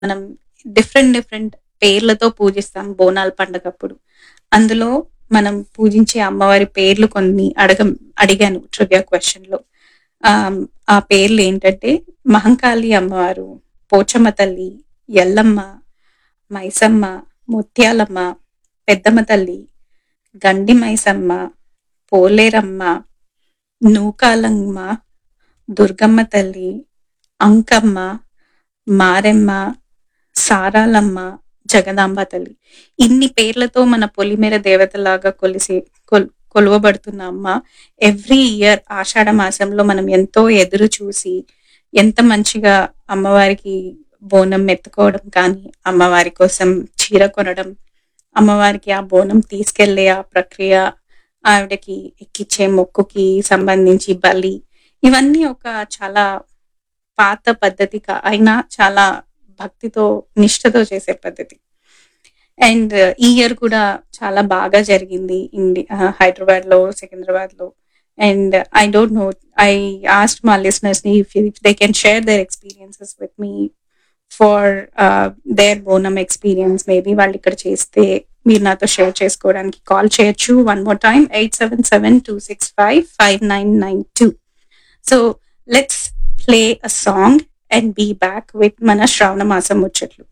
మనం different different పేర్లతో పూజిస్తాం బోనాల పండగప్పుడు అందులో మనం పూజించే అమ్మవారి పేర్లు కొన్ని అడగ అడిగాను ట్రివియా క్వశ్చన్ లో ఆ, ఆ పేర్లు ఏంటంటే మహంకాళి అమ్మవారు పోచమ్మ తల్లి ఎల్లమ్మ మైసమ్మ ముత్యాలమ్మ పెద్దమ్మ తల్లి గండి మైసమ్మ పోలేరమ్మ నూకాలమ్మ దుర్గమ్మ తల్లి అంకమ్మ మారెమ్మ సారాలమ్మ జగదాంబ తల్లి ఇన్ని పేర్లతో మన పొలిమేర దేవతలాగా కొలిసి కొల్ కొలువబడుతున్న అమ్మ ఎవ్రీ ఇయర్ ఆషాఢ మాసంలో మనం ఎంతో ఎదురు చూసి ఎంత మంచిగా అమ్మవారికి బోనం ఎత్తుకోవడం కానీ అమ్మవారి కోసం చీర కొనడం అమ్మవారికి ఆ బోనం తీసుకెళ్లే ఆ ప్రక్రియ ఆవిడకి ఎక్కిచ్చే మొక్కుకి సంబంధించి బలి ఇవన్నీ ఒక చాలా పాత పద్ధతి కా- అయినా చాలా భక్తితో నిష్ఠతో చేసే పద్ధతి అండ్ ఈ ఇయర్ కూడా చాలా బాగా జరిగింది ఇండి హైదరాబాద్ లో సికింద్రాబాద్ లో and I don't know I asked మా లిసనర్స్ ని if they can share their experiences with me for their Bonam experience maybe వాళ్ళు ఇక్కడ చేస్తే మీరు నాతో షేర్ చేసుకోవడానికి కాల్ చేయొచ్చు one more time eight seven seven two six five five nine nine two so let's play a song and be back with మన శ్రావణ మాసం ముచ్చట్లు